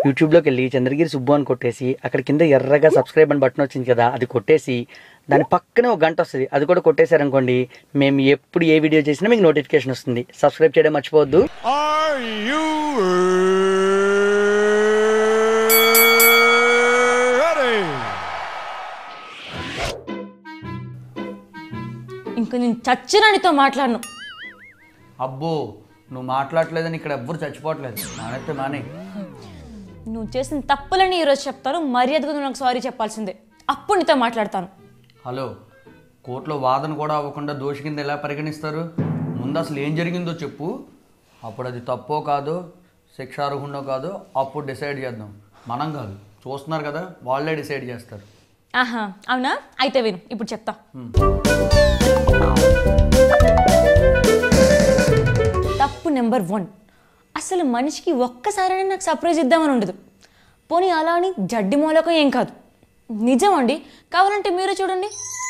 యూట్యూబ్లోకి వెళ్ళి చంద్రగిరి సుబ్బు అని కొట్టేసి అక్కడ కింద ఎర్రగా సబ్స్క్రైబ్ అని బటన్ వచ్చింది కదా అది కొట్టేసి దాని పక్కనే ఒక గంట వస్తుంది అది కూడా కొట్టేశారనుకోండి మేము ఎప్పుడు ఏ వీడియో చేసినా మీకు నోటిఫికేషన్ వస్తుంది సబ్స్క్రైబ్ చేయడం మర్చిపోవద్దు Are you ready? ఇంక నేను చచ్చిరానితో మాట్లాడను అబ్బో నువ్వు మాట్లాడలేదని ఇక్కడ ఎవ్వరు చచ్చిపోవట్లేదు మానైతే మానే నువ్వు చేసిన తప్పులని ఈరోజు చెప్తాను మర్యాదగా నువ్వు నాకు సారీ చెప్పాల్సిందే అప్పుడు నీతో మాట్లాడతాను హలో కోర్టులో వాదన కూడా అవ్వకుండా దోషి కింద ఎలా పరిగణిస్తారు ముందు అసలు ఏం జరిగిందో చెప్పు అప్పుడు అది తప్పో కాదో శిక్షార్హుండో కాదో అప్పుడు డిసైడ్ చేద్దాం మనం కాదు చూస్తున్నారు కదా వాళ్ళే డిసైడ్ చేస్తారు ఆహా అవునా అయితే విను ఇప్పుడు చెప్తా తప్పు నెంబర్ వన్ అసలు మనిషికి ఒక్కసారైనా నాకు సర్ప్రైజ్ ఇద్దామని ఉండదు పోనీ అలా అని జడ్డి మూలకం ఏం కాదు నిజం అండి కావాలంటే మీరే చూడండి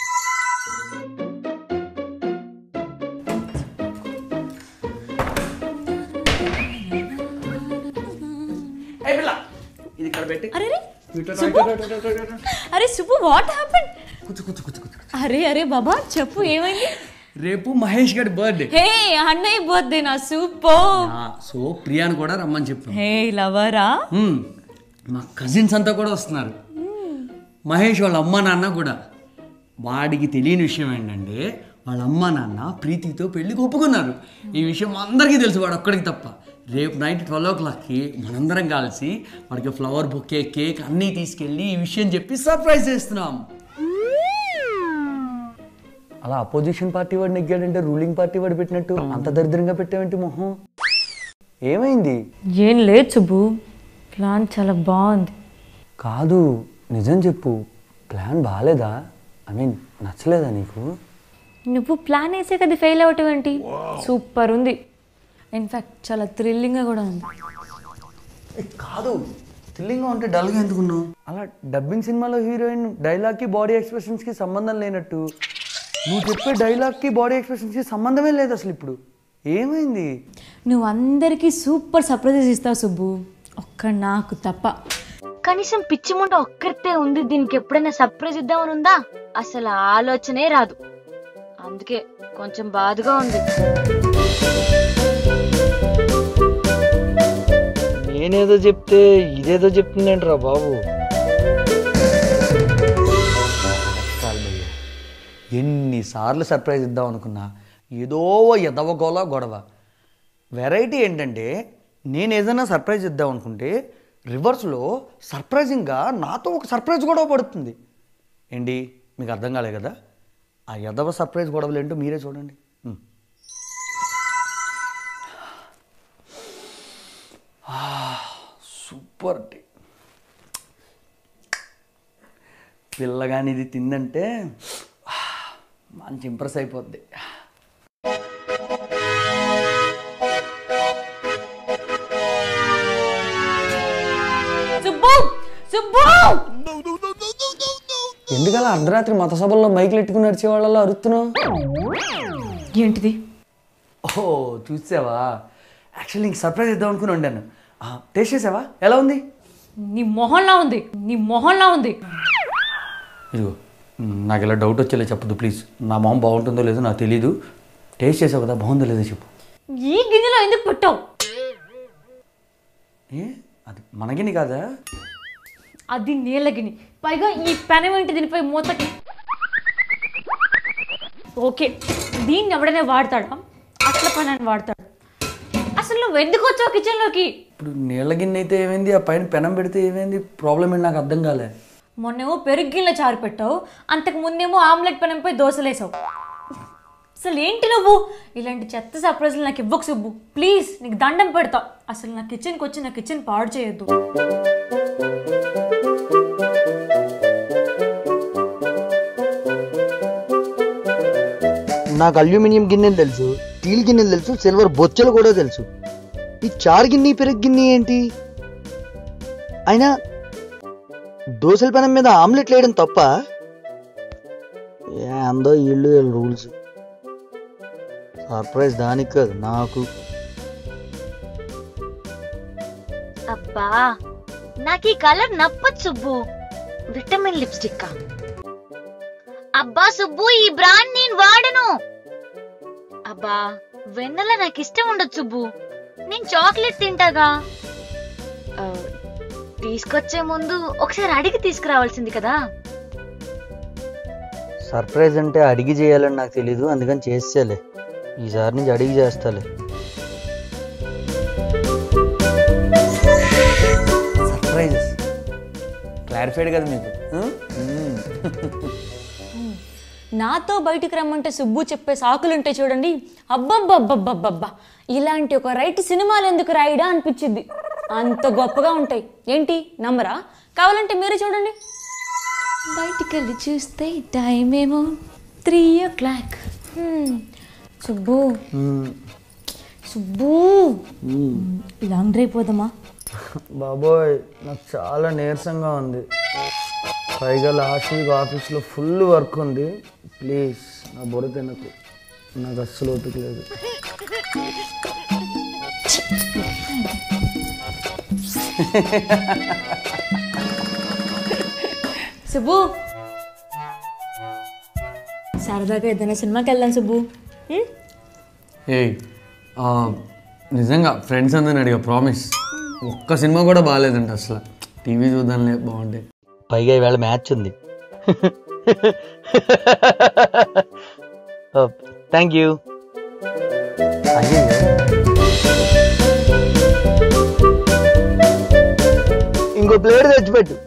ఇది ఇక్కడ పెట్టి అరే రే, సుబ్బు అరే సుబ్బు వాట్ హ్యాపెన్ కూర్చో కూర్చో కూర్చో కూర్చో అరే అరే బాబా చెప్పు ఏమైంది రేపు మహేష్ గారి బర్త్డే హే అన్నయ్య బర్త్డే నా సూపర్ సో ప్రియాని కూడా రమ్మని చెప్పాం హే లవరా మ్మ్. మా కజిన్స్ అంతా కూడా వస్తున్నారు మహేష్ వాళ్ళ అమ్మ నాన్న కూడా వాడికి తెలియని విషయం ఏంటంటే వాళ్ళ అమ్మ నాన్న ప్రీతితో పెళ్ళికి ఒప్పుకున్నారు ఈ విషయం అందరికీ తెలుసు వాడు ఒక్కడికి తప్ప రేపు నైట్ ట్వెల్వ్ ఓ క్లాక్కి మనందరం కలిసి వాడికి ఫ్లవర్ బొకే కేక్ అన్నీ తీసుకెళ్ళి ఈ విషయం చెప్పి సర్ప్రైజ్ చేస్తున్నాం అలా అపోజిషన్ పార్టీ వాడు నెగ్గాడంటే రూలింగ్ పార్టీ వాడు పెట్టినట్టు అంత దరిద్రంగా పెట్టావేంటి మొహం ఏమైంది ఏం లేదు సుబ్బు ప్లాన్ చాలా బాగుంది కాదు నిజం చెప్పు ప్లాన్ బాగాలేదా ఐ మీన్ నచ్చలేదా నీకు నువ్వు ప్లాన్ వేసే కదా ఫెయిల్ అవ్వటం ఏంటి సూపర్ ఉంది ఇన్ఫాక్ట్ చాలా థ్రిల్లింగ్గా కూడా ఉంది కాదు థ్రిల్లింగ్గా ఉంటే డల్గా ఎందుకున్నావు అలా డబ్బింగ్ సినిమాలో హీరోయిన్ డైలాగ్కి బాడీ ఎక్స్ప్రెషన్స్కి సంబంధం లేనట్టు నువ్వు చెప్పే డైలాగ్కి బాడీ ఎక్స్ప్రెషన్స్కి సంబంధమే లేదు అసలు ఇప్పుడు ఏమైంది నువ్వు అందరికీ సూపర్ సర్ప్రైజెస్ ఇస్తావు సుబ్బు ఒక్క నాకు తప్ప కనీసం పిచ్చి ముండ ఒక్కరితే ఉంది దీనికి ఎప్పుడైనా సర్ప్రైజ్ ఇద్దామని ఉందా అసలు ఆలోచనే రాదు అందుకే కొంచెం బాధగా ఉంది నేనేదో చెప్తే ఇదేదో చెప్తుందేంట్రా బాబు ఎన్నిసార్లు సర్ప్రైజ్ ఇద్దాం అనుకున్నా ఏదో ఎదవ గోల గొడవ వెరైటీ ఏంటంటే నేను ఏదైనా సర్ప్రైజ్ ఇద్దాం అనుకుంటే రివర్స్లో సర్ప్రైజింగ్గా నాతో ఒక సర్ప్రైజ్ గొడవ పడుతుంది ఏంటి మీకు అర్థం కాలే కదా ఆ ఎదవ సర్ప్రైజ్ గొడవలు ఏంటో మీరే చూడండి ఉమ్. సూపర్ టీ పిల్లగాని ఇది తిందంటే ఆ, మంచి ఇంప్రెస్ అయిపోద్ది సుబ్బు సుబ్బు ఎందుకలా అర్ధరాత్రి మత సభల్లో మైకులు ఎట్టుకుని నడిచే వాళ్ళలో అరుస్తున్నావు ఏంటిది ఓ చూసావా యాక్చువల్లీ నీకు సర్ప్రైజ్ ఇద్దాం అనుకుని ఉండాను టేస్ట్ చేసావా ఎలా ఉంది నీ మొహంలా ఉంది నీ మొహంలా ఉంది ఇదిగో మ్, నాకు ఇలా డౌట్ వచ్చేలా చెప్పదు ప్లీజ్ నా మొహం బాగుంటుందో లేదో నాకు తెలీదు టేస్ట్ చేసావు కదా బాగుందో లేదో చెప్పు ఈ గిన్నెలో ఎందుకు పెట్టావు ఏ అది మనగిని కాదా అది నీళ్ళగిని పైగా ఈ పెనం ఏంటి దీనిపై మూతకి ఓకే దీన్ని ఎవడైనా వాడతాడా అట్ల పని అని వాడతాడు అసలు నువ్వు ఎందుకు వచ్చావు కిచెన్లోకి ఇప్పుడు నీళ్ళ గిన్నె అయితే ఏమైంది ఆ పైన పెనం పెడితే ఏమైంది ప్రాబ్లం ఏంటి నాకు అర్థం కాలే మొన్నేమో పెరుగు గిన్నెలో చారు పెట్టావు అంతకు ముందేమో ఆమ్లెట్ పెనంపై దోశలేసావు అసలు ఏంటి నువ్వు ఇలాంటి చెత్త సర్ప్రైజ్లు నాకు ఇవ్వకు సుబ్బు ప్లీజ్ నీకు దండం పెడతా అసలు నా కిచెన్కి వచ్చి నా కిచెన్ పాడు చేయొద్దు నాకు అల్యూమినియం గిన్నెలు తెలుసు స్టీల్ గిన్నెలు తెలుసు సిల్వర్ బొచ్చలు కూడా తెలుసు ఈ చారు గిన్నె పెరుగు గిన్నె ఏంటి అయినా దోశల పెనం మీద ఆమ్లెట్ వేయడం తప్ప ఏందో ఇల్లు రూల్స్ సర్ప్రైజ్ దానికి కాదు నాకు అబ్బా నాకు ఈ కలర్ నప్పదు సుబ్బు విటమిన్ లిప్స్టిక్ అబ్బా సుబ్బు ఈ బ్రాండ్ నేను వాడను అబ్బా వెన్నెల నాకు ఇష్టం ఉండదు సుబ్బు నేను చాక్లెట్ తింటాగా ఆ, తీసుకొచ్చే ముందు ఒకసారి అడిగి తీసుకురావాల్సింది కదా సర్ప్రైజ్ అంటే అడిగి చేయాలని నాకు తెలీదు అందుకని చేసేలే ఈసారి నుంచి అడిగి చేస్తాలే సర్ప్రైజెస్ క్లారిఫైడ్ కదా మీకు నాతో బయటికి రమ్మంటే సుబ్బు చెప్పే సాకులుంటే చూడండి అబ్బబ్బబ్బబ్బబ్బబ్బా ఇలాంటి ఒక రైట్ సినిమాలు ఎందుకు రాయడా అనిపించింది అంత గొప్పగా ఉంటాయి ఏంటి నమ్మరా కావాలంటే మీరు చూడండి బయటికి వెళ్ళి చూస్తే టైం ఏమో three o'clock Subbu Subbu long drive పోదామా బాబోయ్ నాకు చాలా నీరసంగా ఉంది పైగా లాస్ట్ వీక్ ఆఫీస్లో ఫుల్ వర్క్ ఉంది ప్లీజ్ నా బుర్ర తినకు నాకు అస్సలు ఓపిక లేదు సుబ్బు సరదాగా ఏదైనా సినిమాకి వెళ్దాం సుబ్బు ఉం? ఏ నిజంగా ఫ్రెండ్స్ అందరిని అడిగా ప్రామిస్ ఒక్క సినిమా కూడా బాగాలేదంట అసలు టీవీ చూద్దాంలే బాగుంటాయి పైగా ఈవేళ మ్యాచ్ ఉంది థ్యాంక్ యూ ఇంకో ప్లేట్ తెచ్చిపెట్టు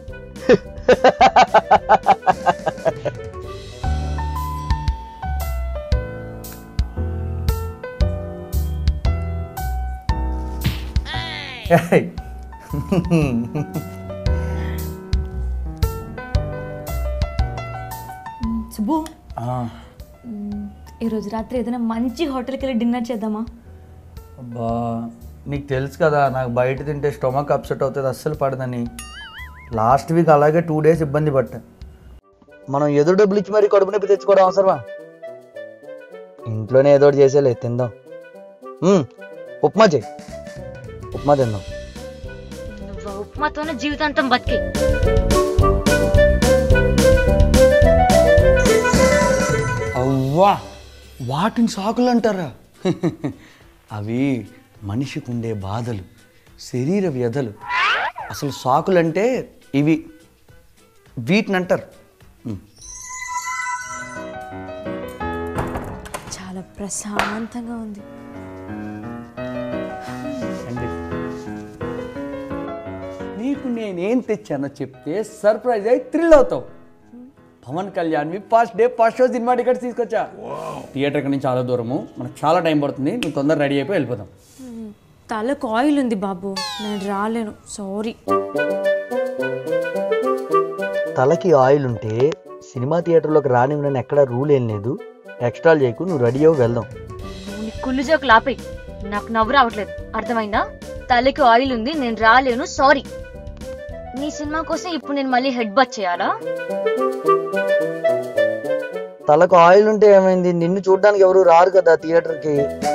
సుబ్బు ఉం, ఈరోజు రాత్రి ఏదైనా మంచి హోటల్కి వెళ్ళి డిన్నర్ చేద్దామా అబ్బా నీకు తెలుసు కదా నాకు బయట తింటే స్టొమక్ అప్సెట్ అవుతుంది అస్సలు పడదని లాస్ట్ వీక్ అలాగే టూ డేస్ ఇబ్బంది పట్టా మనం ఎదురు డబ్బులు ఇచ్చి మరి కడుపు నొప్పి తెచ్చుకోవడం అవసరమా ఇంట్లోనే ఏదో ఒకటి చేసేలే తిందాం మ్మ్, ఉప్మా చేయి ఉప్మా తిందాం నువ్వు ఆ ఉప్మాతోనే జీవితాంతం బతికి అవ్వా వాటిని సాకులు అంటారా అవి మనిషికి ఉండే బాధలు శరీర వ్యధలు అసలు సాకులు అంటే ఇవి వీటిని అంటారు ఉమ్. చాలా ప్రశాంతంగా ఉంది అండి నీకు నేనేం తెచ్చానో చెప్తే సర్ప్రైజ్ అయి థ్రిల్ అవుతావు పవన్ కళ్యాణ్ మీ ఫస్ట్ డే ఫస్ట్ షో సినిమా టికెట్స్ తీసుకొచ్చా థియేటర్ నుంచి చాలా దూరము మనకు చాలా టైం పడుతుంది నువ్వు తొందర రెడీ అయిపోయి వెళ్ళిపోదాం తలకు ఆయిల్ ఉంది బాబు నేను రాలేను సారీ తలకి ఆయిల్ ఉంటే సినిమా థియేటర్లోకి రానివ్వనని ఎక్కడా రూల్ ఏం లేదు ఎక్స్ట్రాలు చేయకు నువ్వు రెడీ అవ్వు వెళ్దాం నువ్వు నీ కుళ్ళు జోకులు ఆపేయ్ నాకు నవ్వు రావట్లేదు అర్థమైందా తలకి ఆయిల్ ఉంది నేను రాలేను సారీ నీ సినిమా కోసం ఇప్పుడు నేను మళ్ళీ హెడ్ బచ్ చేయాలా తలకు ఆయిల్ ఉంటే ఏమైంది నిన్ను చూడడానికి ఎవరు రారు కదా థియేటర్కి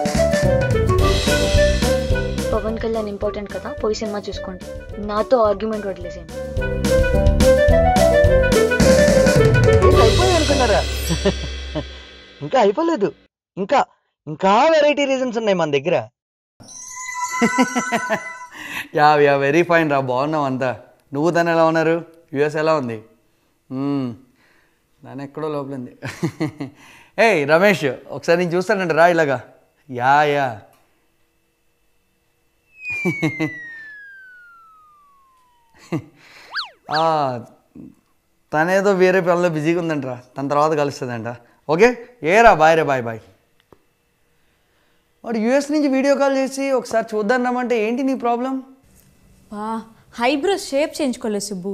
పవన్ కళ్యాణ్ ఇంపార్టెంట్ కదా పోయి సినిమా చూసుకోండి నాతో ఆర్గ్యుమెంట్ వదిలేసేయండి ఏంటి అయిపోయి అనుకున్నారా ఇంకా అయిపోలేదు ఇంకా ఇంకా వెరైటీ రీజన్స్ ఉన్నాయి మన దగ్గర యా యా వెరీ ఫైన్ రా బాగున్నావు అంతా నువ్వు తను ఎలా ఉన్నారు యుఎస్ ఎలా ఉంది మ్మ్. దాని ఎక్కడో లోపలింది ఏయ్ రమేష్ ఒకసారి నేను చూస్తానంట రా ఇలాగా యా యా ఆ, తనేదో వేరే పనిలో బిజీగా ఉందంటరా తన తర్వాత కలుస్తుందంట ఓకే ఏరా బాయ్ రే బాయ్ బాయ్ వాడు యూఎస్ నుంచి వీడియో కాల్ చేసి ఒకసారి చూద్దాం రమ్మంటే ఏంటి నీ ప్రాబ్లం వా హైబ్రోస్ షేప్ చేయించుకోలేదు సుబ్బు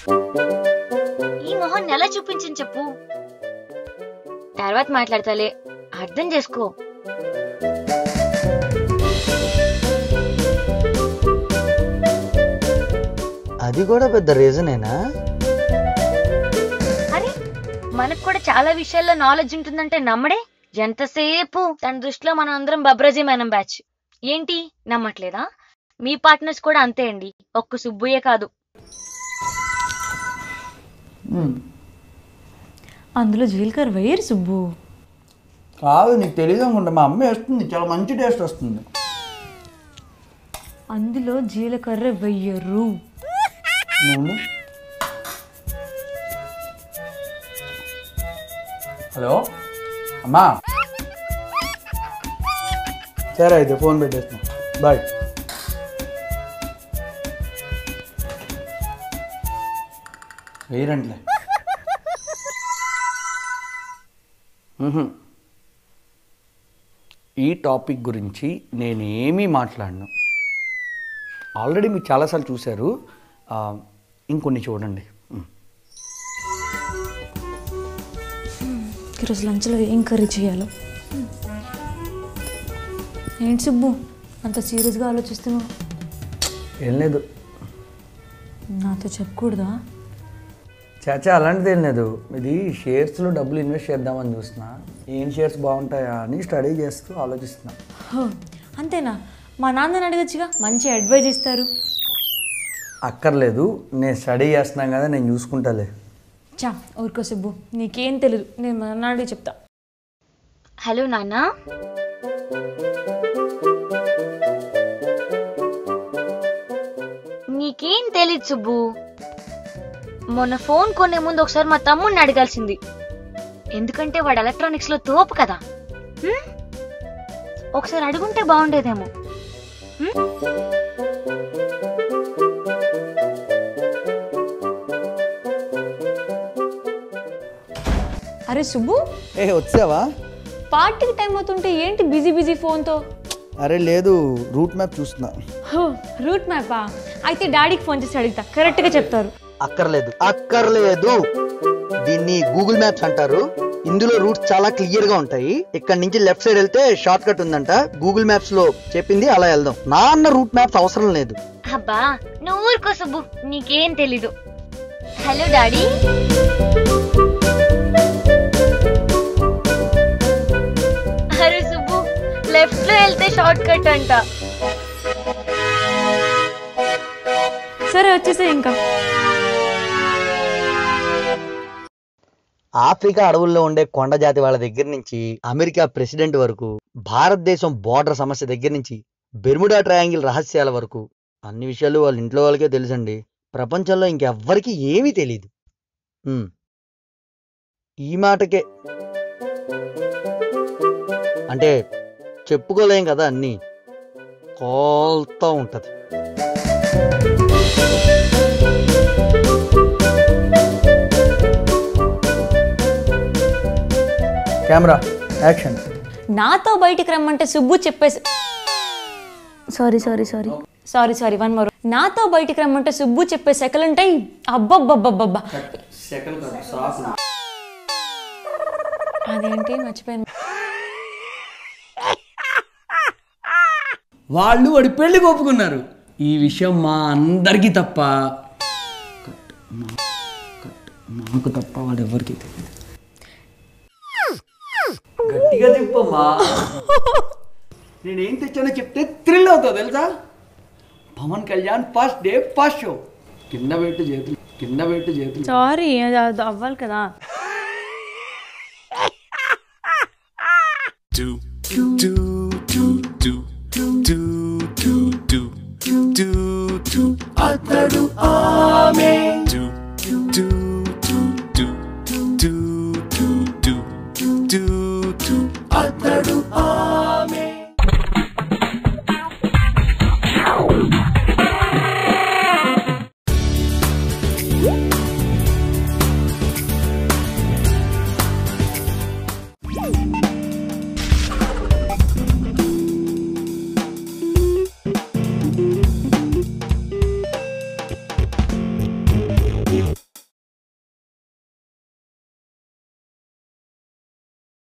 ఈ మొహం ఎలా చూపించని చెప్పు తర్వాత మాట్లాడతాలే అర్థం చేసుకో అది కూడా పెద్ద రీజనేనా అరే మనకు కూడా చాలా విషయాల్లో నాలెడ్జ్ ఉంటుందంటే నమ్మడే ఎంతసేపు తన దృష్టిలో మనం అందరం బబ్రజీ మేనం బ్యాచ్ ఏంటి నమ్మట్లేదా మీ పార్ట్నర్స్ కూడా అంతే అండి ఒక్క సుబ్బుయే కాదు అందులో జీలకర్ర వేయరు సుబ్బు కాదు నీకు తెలియదు అనుకుంటా మా అమ్మ వేస్తుంది చాలా మంచి టేస్ట్ వస్తుంది అందులో జీలకర్ర వెయ్యరు నువ్వు హలో అమ్మా సరే అయితే ఫోన్ పెట్టేస్తున్నా బాయ్ వేయరంట్లే మ్హూ. ఈ టాపిక్ గురించి నేనేమీ మాట్లాడను ఆల్రెడీ మీరు చాలాసార్లు చూశారు ఆ, ఇంకొన్ని చూడండి మ్. ఈరోజు లంచ్లో ఏం కర్రీ చేయాలో ఏంటి సుబ్బు అంత సీరియస్గా ఆలోచిస్తున్నావు ఏం లేదు నాతో చెప్పకూడదా చాచా అలాంటిది ఏం లేదు ఇది షేర్స్లో డబ్బులు ఇన్వెస్ట్ చేద్దామని చూస్తున్నా ఏం షేర్స్ బాగుంటాయా అని స్టడీ చేస్తూ ఆలోచిస్తున్నా హో, అంతేనా మా నాన్నని అడగచ్చుగా మంచి అడ్వైజ్ ఇస్తారు అక్కర్లేదు నేను స్టడీ చేస్తున్నాను కదా నేను చూసుకుంటాలే చా ఊరుకో సుబ్బు నీకేం తెలియదు నేను మా నాన్న అడిగి చెప్తా హలో నాన్న నీకేం తెలీదు సుబ్బు మొన్న ఫోన్ కొనే ముందు ఒకసారి మా తమ్ముడిని అడగాల్సింది ఎందుకంటే వాడు ఎలక్ట్రానిక్స్ లో తోపు కదా హ్మ్? ఒకసారి అడుగుంటే బాగుండేదేమో హ్మ్? అరే సుబ్బు ఏ వచ్చావా పార్టీకి టైం అవుతుంటే ఏంటి బిజీ బిజీ ఫోన్తో అరే లేదు రూట్ మ్యాప్ చూస్తున్నా హో, రూట్ మ్యాపా అయితే డాడీకి ఫోన్ చేసి అడుగుతా కరెక్ట్గా చెప్తారు అక్కర్లేదు అక్కర్లేదు దీన్ని గూగుల్ మ్యాప్స్ అంటారు ఇందులో రూట్స్ చాలా క్లియర్ గా ఉంటాయి ఇక్కడ నుంచి లెఫ్ట్ సైడ్ వెళ్తే షార్ట్ కట్ ఉందంట గూగుల్ మ్యాప్స్ లో చెప్పింది అలా వెళ్దాం నాన్న రూట్ మ్యాప్స్ అవసరం లేదు అబ్బా నువ్వు ఊరుకో సుబ్బు నీకేం తెలీదు హలో డాడీ అరే సుబ్బు లెఫ్ట్ లో వెళ్తే షార్ట్ కట్ అంట సరే వచ్చేసే ఇంకా ఆఫ్రికా అడవుల్లో ఉండే కొండ జాతి వాళ్ళ దగ్గర నుంచి అమెరికా ప్రెసిడెంట్ వరకు భారతదేశం బోర్డర్ సమస్య దగ్గర నుంచి బెర్ముడా ట్రయాంగిల్ రహస్యాల వరకు అన్ని విషయాలు వాళ్ళ ఇంట్లో వాళ్ళకే తెలుసండి ప్రపంచంలో ఇంకెవ్వరికి ఏమీ తెలియదు ఉమ్. ఈ మాటకే అంటే చెప్పుకోలేం కదా అన్నీ కోల్తా ఉంటది కెమెరా యాక్షన్ నాతో బయటికి రమ్మంటే సుబ్బు చెప్పేసి sorry sorry sorry sorry sorry one more నాతో బయటికి రమ్మంటే సుబ్బు చెప్పే సెకలు ఉంటాయి అబ్బబ్బబ్బబ్బబ్బా అదేంటి మర్చిపోయాను వాళ్ళు వాడి పెళ్లికి ఒప్పుకున్నారు ఈ విషయం మా అందరికీ తప్ప కట్, నా- కట్, నాకు తప్ప వాడు ఎవరికి తెలియదు గట్టిగా తిప్పమ్మా నేనేం తెచ్చానో చెప్తే థ్రిల్ అవుతావు తెలుసా Pawan Kalyan first day first show కింద పెట్టు చేతులు కింద పెట్టు చేతులు సారీ అది అవ్వాలి కదా do do do do do